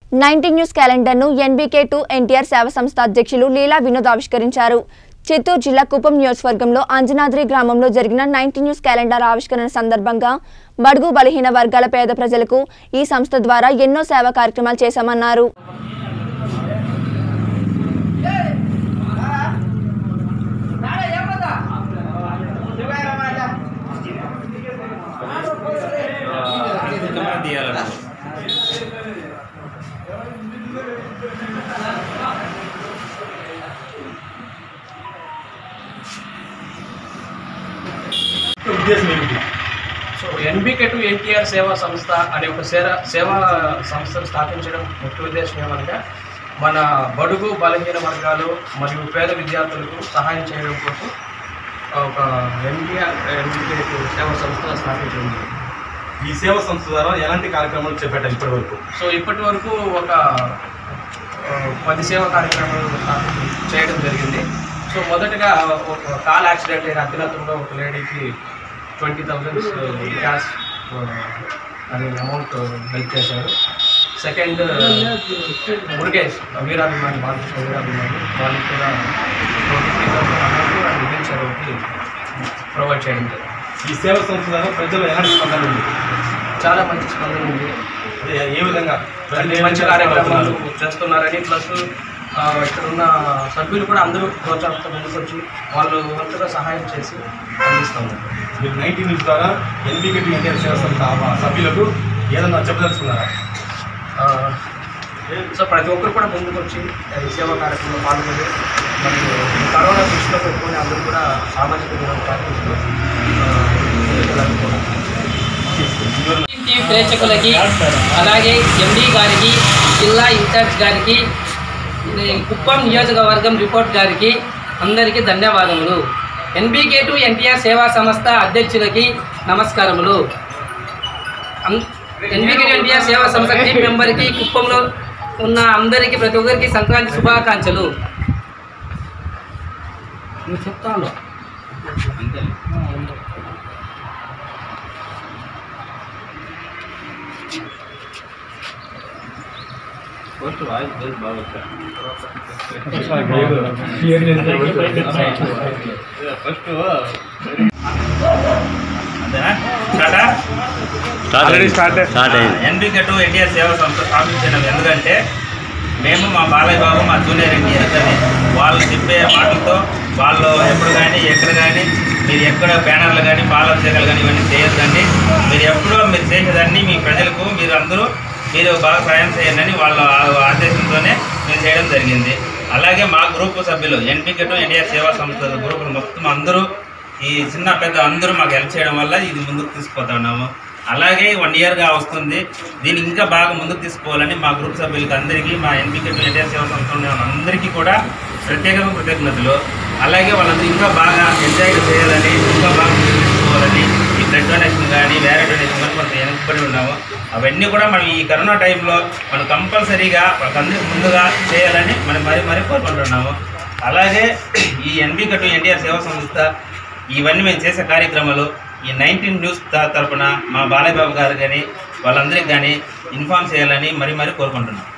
Nineteen news calendar ను NBK to NTR సేవ సంస్థ అధ్యక్షులు లీలా వినోద్ ఆవిష్కరించారు చిత్తూరు జిల్లా కుప్పం నియోజకవర్గంలో అంజనాద్రి గ్రామంలో జరిగిన నైన్టీన్ న్యూస్ క్యాలెండర్ ఆవిష్కరణ సందర్భంగా బడుగు బలహీన వర్గాల పేద ప్రజలకు ఈ సంస్థ ద్వారా ఎన్నో సేవా కార్యక్రమాలు చేశామన్నారు తీయాలన్నా ఉద్దేశం ఏమిటి సో ఎన్బికే టు ఎన్టీఆర్ సేవా సంస్థ అనే ఒక సేవ సేవా సంస్థను స్థాపించడం ముఖ్య ఉద్దేశం ఏమనగా మన బడుగు బలహీన వర్గాలు మరియు పేద విద్యార్థులకు సహాయం చేయడం కోసం ఒక ఎన్టీఆర్ ఎన్బికే టు సేవా సంస్థ స్థాపించడం జరిగింది. ఈ సేవా సంస్థ ద్వారా ఎలాంటి కార్యక్రమాలు చేపట్టారు ఇప్పటి వరకు సో ఇప్పటి వరకు ఒక ఆ, పది సేవా కార్యక్రమాలు స్థాపించ- చేయడం జరిగింది సో మొదటగా ఒక కాల్ యాక్సిడెంట్ అయిన అత్యున్నతంలో ఒక లేడీకి ట్వంటీ థౌజండ్స్ క్యాష్ అనే అమౌంట్ హెల్ప్ చేశారు సెకండ్ మురుగేష్ వీరాభిమాని బాలకృష్ణ వీరాభిమాని వాళ్ళకి కూడా twenty three thousand amount and Vijay చదువుకి ప్రొవైడ్ చేయడం జరిగింది ఈ సేవా సంస్థ ద్వారా ప్రజలు ఎలాంటి స్పందన ఉంది చాలా మంచి స్పందన ఉంది అదే ఏ విధంగా ప్రజలు ఏ మంచి విధంగా కార్యక్రమాలు అవుతున్నారు? చేస్తున్నారని ప్లస్ ఆ, ఇక్కడ ఉన్న సభ్యులు కూడా అందరూ ప్రోత్సాహంతో ముందుకొచ్చి వాళ్ళు వంతుగా సహాయం చేసి అందిస్తున్నారు మీరు నైన్టీన్ న్యూస్ ద్వారా ఎన్బికే ఎన్టీఆర్ సేవా సంస్థ ఆ సభ్యులకు ఏదన్నా చెప్పదలుచుకున్నారా ఆ, సో ప్రతి ఒక్కరు కూడా ముందుకొచ్చి ఈ సేవా కార్యక్రమంలో పాల్గొని మరియు ఈ కరోనా దృష్టిలో పెట్టుకొని అందరూ కూడా సామాజిక దూరం పాటిస్తూ ఆ, ముందుకెళ్ళాలని కోరుకుంటున్నాను. టీవీ ప్రేక్షకులకి అలాగే ఎండి గారికి జిల్లా ఇన్ఛార్జ్ గారికి ఈ కుప్పం నియోజకవర్గం రిపోర్ట్ గారికి అందరికీ ధన్యవాదములు ఎన్బీకే టు ఎన్టీఆర్ సేవా సంస్థ అధ్యక్షులకి నమస్కారములు ఎన్బీకే టు ఎన్టీఆర్ సేవా సంస్థ టీం మెంబర్కి కుప్పంలో ఉన్న అందరికీ ప్రతి ఒక్కరికి సంక్రాంతి శుభాకాంక్షలు నువ్వు చెప్తాను అంతేనా స్టార్టా ఆల్రెడీ స్టార్ట్ స్టార్ట్ అయింది ఎన్బికే టు ఎన్టీఆర్ సేవా సంస్థ స్థాపించడం ఎందుకంటే మేము మా బాలయ్య బాబు మా జూనియర్ ఎన్టీఆర్ గారి వాళ్ళు చెప్పే మాటలతో వాళ్ళు ఎప్పుడు కానీ ఎక్కడ కానీ మీరు ఎక్కడ బ్యానర్లు కానీ పాలాభిషేకాలు కానీ ఇవన్నీ చేయొద్దండి మీరు ఎప్పుడో మీరు చేసేదాన్ని మీ ప్రజలకు మీరు అందరూ మీరు బాగా సాయం చేయండి వాళ్ళ ఆ- ఆదేశంతోనే మేము చేయడం జరిగింది అలాగే మా గ్రూప్ సభ్యులు ఎన్పికే టు ఎన్టీఆర్ సేవా సంస్థ గ్రూపులు మొత్తం అందరూ ఈ చిన్న పెద్ద అందరూ మాకు హెల్ప్ చేయడం వల్ల ఇది ముందుకు తీసుకుపోతా ఉన్నాము అలాగే వన్ ఇయర్గా వస్తుంది దీన్ని ఇంకా బాగా ముందుకు తీసుకోవాలని మా గ్రూప్ సభ్యులకి అందరికీ మా ఎన్పికే టు ఎన్టీఆర్ సేవా సంస్థ ఉన్న అందరికీ కూడా ప్రత్యేకంగా కృతజ్ఞతలు అలాగే వాళ్ళందరూ ఇంకా బాగా ఎంజాయ్ చేయాలని ఇంకా బాగా ముందుకు తీసుకోవాలని ఈ బ్లడ్ డొనేషన్ కానీ వేరే డొనేషన్ కానీ కొంత వెనకబడి ఉన్నాము అవన్నీ కూడా మనం ఈ కరోనా టైంలో మనం కంపల్సరీగా వాళ్ళకందరికీ ముందుగా చేయాలని మనం మరీ మరీ కోరుకుంటున్నాము అలాగే ఈ ఎన్బి కట్టు ఎన్టీఆర్ సేవా సంస్థ ఇవన్నీ మేము చేసే కార్యక్రమాలు ఈ నైన్టీన్ న్యూస్ త- తరపున మా బాలయ్య బాబు గారు కానీ వాళ్ళందరికీ కానీ ఇన్ఫామ్ చేయాలని మరీ మరీ కోరుకుంటున్నాం